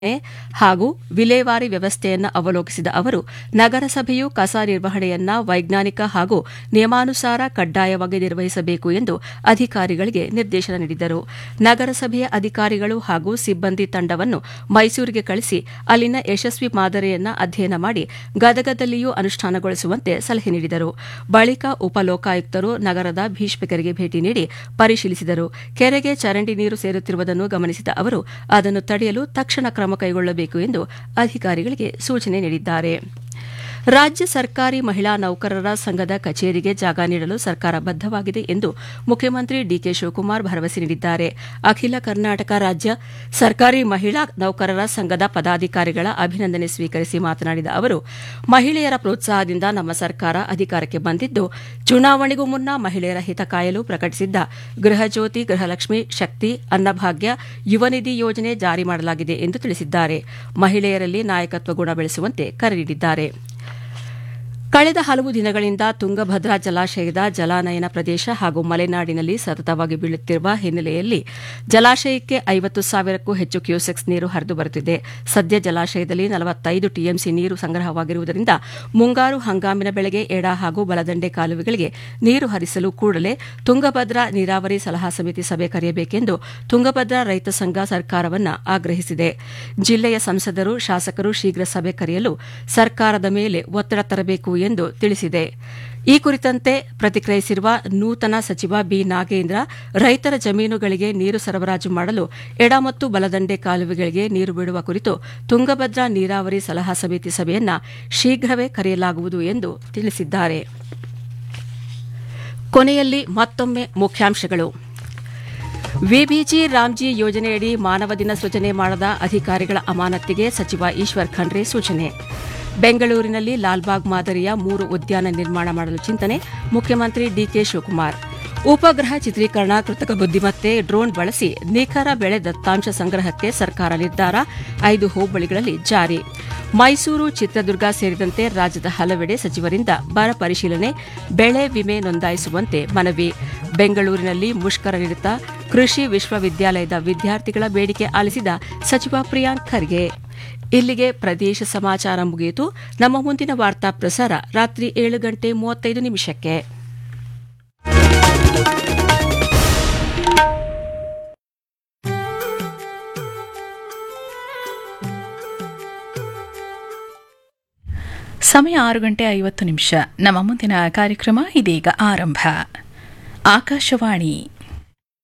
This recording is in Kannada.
ಹಾಗೂ ವಿಲೇವಾರಿ ವ್ಯವಸ್ಥೆಯನ್ನು ಅವಲೋಕಿಸಿದ ಅವರು ನಗರಸಭೆಯು ಕಸ ನಿರ್ವಹಣೆಯನ್ನ ವೈಜ್ಞಾನಿಕ ಹಾಗೂ ನಿಯಮಾನುಸಾರ ಕಡ್ಡಾಯವಾಗಿ ನಿರ್ವಹಿಸಬೇಕು ಎಂದು ಅಧಿಕಾರಿಗಳಿಗೆ ನಿರ್ದೇಶನ ನೀಡಿದರು ನಗರಸಭೆಯ ಅಧಿಕಾರಿಗಳು ಹಾಗೂ ಸಿಬ್ಬಂದಿ ತಂಡವನ್ನು ಮೈಸೂರಿಗೆ ಕಳಿಸಿ ಅಲ್ಲಿನ ಯಶಸ್ವಿ ಮಾದರಿಯನ್ನ ಅಧ್ಯಯನ ಮಾಡಿ ಗದಗದಲ್ಲಿಯೂ ಅನುಷ್ಠಾನಗೊಳಿಸುವಂತೆ ಸಲಹೆ ನೀಡಿದರು ಬಳಿಕ ಉಪಲೋಕಾಯುಕ್ತರು ನಗರದ ಭೀಷ್ಮಕೆರೆಗೆ ಭೇಟಿ ನೀಡಿ ಪರಿಶೀಲಿಸಿದರು ಕೆರೆಗೆ ಚರಂಡಿ ನೀರು ಸೇರುತ್ತಿರುವುದನ್ನು ಗಮನಿಸಿದ ಅವರು ಅದನ್ನು ತಡೆಯಲು ತಕ್ಷಣ ಕ್ರಮ ಕೈಗೊಳ್ಳಬೇಕು ಎಂದು ಅಧಿಕಾರಿಗಳಿಗೆ ಸೂಚನೆ ನೀಡಿದ್ದಾರೆ ರಾಜ್ಯ ಸರ್ಕಾರಿ ಮಹಿಳಾ ನೌಕರರ ಸಂಘದ ಕಚೇರಿಗೆ ಜಾಗ ನೀಡಲು ಸರ್ಕಾರ ಬದ್ದವಾಗಿದೆ ಎಂದು ಮುಖ್ಯಮಂತ್ರಿ ಡಿಕೆ ಶಿವಕುಮಾರ್ ಭರವಸೆ ನೀಡಿದ್ದಾರೆ ಅಖಿಲ ಕರ್ನಾಟಕ ರಾಜ್ಯ ಸರ್ಕಾರಿ ಮಹಿಳಾ ನೌಕರರ ಸಂಘದ ಪದಾಧಿಕಾರಿಗಳ ಅಭಿನಂದನೆ ಸ್ವೀಕರಿಸಿ ಮಾತನಾಡಿದ ಅವರು ಮಹಿಳೆಯರ ಪ್ರೋತ್ಸಾಹದಿಂದ ನಮ್ಮ ಸರ್ಕಾರ ಅಧಿಕಾರಕ್ಕೆ ಬಂದಿದ್ದು ಚುನಾವಣೆಗೂ ಮುನ್ನ ಮಹಿಳೆಯರ ಹಿತ ಕಾಯಲು ಪ್ರಕಟಿಸಿದ್ದ ಗೃಹಜ್ಯೋತಿ ಗೃಹಲಕ್ಷ್ಮಿ ಶಕ್ತಿ ಅನ್ನಭಾಗ್ಯ ಯುವನಿಧಿ ಯೋಜನೆ ಜಾರಿ ಮಾಡಲಾಗಿದೆ ಎಂದು ತಿಳಿಸಿದ್ದಾರೆ ಮಹಿಳೆಯರಲ್ಲಿ ನಾಯಕತ್ವ ಗುಣ ಬೆಳೆಸುವಂತೆ ಕರೆ ನೀಡಿದ್ದಾರೆ ಕಳೆದ ಹಲವು ದಿನಗಳಿಂದ ತುಂಗಭದ್ರಾ ಜಲಾಶಯದ ಜಲಾನಯನ ಪ್ರದೇಶ ಹಾಗೂ ಮಲೆನಾಡಿನಲ್ಲಿ ಸತತವಾಗಿ ಬೀಳುತ್ತಿರುವ ಹಿನ್ನೆಲೆಯಲ್ಲಿ ಜಲಾಶಯಕ್ಕೆ ಐವತ್ತು ಸಾವಿರಕ್ಕೂ ಹೆಚ್ಚು ಕ್ಯೂಸೆಕ್ಸ್ ನೀರು ಹರಿದು ಬರುತ್ತಿದೆ ಸದ್ಯ ಜಲಾಶಯದಲ್ಲಿ ನಲವತ್ತೈದು ಟಿಎಂಸಿ ನೀರು ಸಂಗ್ರಹವಾಗಿರುವುದರಿಂದ ಮುಂಗಾರು ಹಂಗಾಮಿನ ಬೆಳೆಗೆ ಎಡ ಹಾಗೂ ಬಲದಂಡೆ ಕಾಲುವೆಗಳಿಗೆ ನೀರು ಹರಿಸಲು ಕೂಡಲೇ ತುಂಗಭದ್ರಾ ನೀರಾವರಿ ಸಲಹಾ ಸಮಿತಿ ಸಭೆ ಕರೆಯಬೇಕೆಂದು ತುಂಗಭದ್ರಾ ರೈತ ಸಂಘ ಸರ್ಕಾರವನ್ನು ಆಗ್ರಹಿಸಿದೆ ಜಿಲ್ಲೆಯ ಸಂಸದರು ಶಾಸಕರು ಶೀಘ್ರ ಸಭೆ ಕರೆಯಲು ಸರ್ಕಾರದ ಮೇಲೆ ಒತ್ತಡ ತರಬೇಕು ಎಂದು ತಿಳಿಸಿದೆ ಈ ಕುರಿತಂತೆ ಪ್ರತಿಕ್ರಿಯಿಸಿರುವ ನೂತನ ಸಚಿವ ಬಿ ನಾಗೇಂದ್ರ ರೈತರ ಜಮೀನುಗಳಿಗೆ ನೀರು ಸರಬರಾಜು ಮಾಡಲು ಎಡ ಮತ್ತು ಬಲದಂಡೆ ಕಾಲುವೆಗಳಿಗೆ ನೀರು ಬಿಡುವ ಕುರಿತು ತುಂಗಭದ್ರಾ ನೀರಾವರಿ ಸಲಹಾ ಸಮಿತಿ ಸಭೆಯನ್ನ ಶೀಘ್ರವೇ ಕರೆಯಲಾಗುವುದು ಎಂದು ತಿಳಿಸಿದ್ದಾರೆ ಕೊನೆಯಲ್ಲಿ ಮತ್ತೊಮ್ಮೆ ಮುಖ್ಯಾಂಶಗಳು ವಿಬಿಜಿ ರಾಮ್ಜಿ ಯೋಜನೆಯಡಿ ಮಾನವ ದಿನ ಸೃಜನೆ ಮಾಡದ ಅಧಿಕಾರಿಗಳ ಅಮಾನತಿಗೆ ಸಚಿವ ಈಶ್ವರ್ ಖಂಡ್ರೆ ಸೂಚನೆ ಬೆಂಗಳೂರಿನಲ್ಲಿ ಲಾಲ್ಬಾಗ್ ಮಾದರಿಯ ಮೂರು ಉದ್ಯಾನ ನಿರ್ಮಾಣ ಮಾಡಲು ಚಿಂತನೆ ಮುಖ್ಯಮಂತ್ರಿ ಡಿಕೆ ಶಿವಕುಮಾರ್ ಉಪಗ್ರಹ ಚಿತ್ರೀಕರಣ ಕೃತಕ ಬುದ್ದಿಮತ್ತೆ ಡ್ರೋನ್ ಬಳಸಿ ನಿಖರ ಬೆಳೆ ದತ್ತಾಂಶ ಸಂಗ್ರಹಕ್ಕೆ ಸರ್ಕಾರ ನಿರ್ಧಾರ ಐದು ಹೋಬಳಿಗಳಲ್ಲಿ ಜಾರಿ ಮೈಸೂರು ಚಿತ್ರದುರ್ಗ ಸೇರಿದಂತೆ ರಾಜ್ಯದ ಹಲವೆಡೆ ಸಚಿವರಿಂದ ಬರ ಪರಿಶೀಲನೆ ಬೆಳೆ ವಿಮೆ ನೋಂದಾಯಿಸುವಂತೆ ಮನವಿ ಬೆಂಗಳೂರಿನಲ್ಲಿ ಮುಷ್ಕರ ನಿರತ ಕೃಷಿ ವಿಶ್ವವಿದ್ಯಾಲಯದ ವಿದ್ಯಾರ್ಥಿಗಳ ಬೇಡಿಕೆ ಆಲಿಸಿದ ಸಚಿವ ಪ್ರಿಯಾಂಕ್ ಖರ್ಗೆ ಇಲ್ಲಿಗೆ ಪ್ರದೇಶ ಸಮಾಚಾರ ಮುಗಿಯಿತು ನಮ್ಮ ಮುಂದಿನ ವಾರ್ತಾ ಪ್ರಸಾರ ರಾತ್ರಿ ಏಳು ಗಂಟೆ ಮೂವತ್ತೈದು ನಿಮಿಷಕ್ಕೆ ಸಮಯ ಆರು ಗಂಟೆ ಐವತ್ತು ನಿಮಿಷ ನಮ್ಮ ಮುಂದಿನ ಕಾರ್ಯಕ್ರಮ ಇದೀಗ ಆರಂಭ ಆಕಾಶವಾಣಿ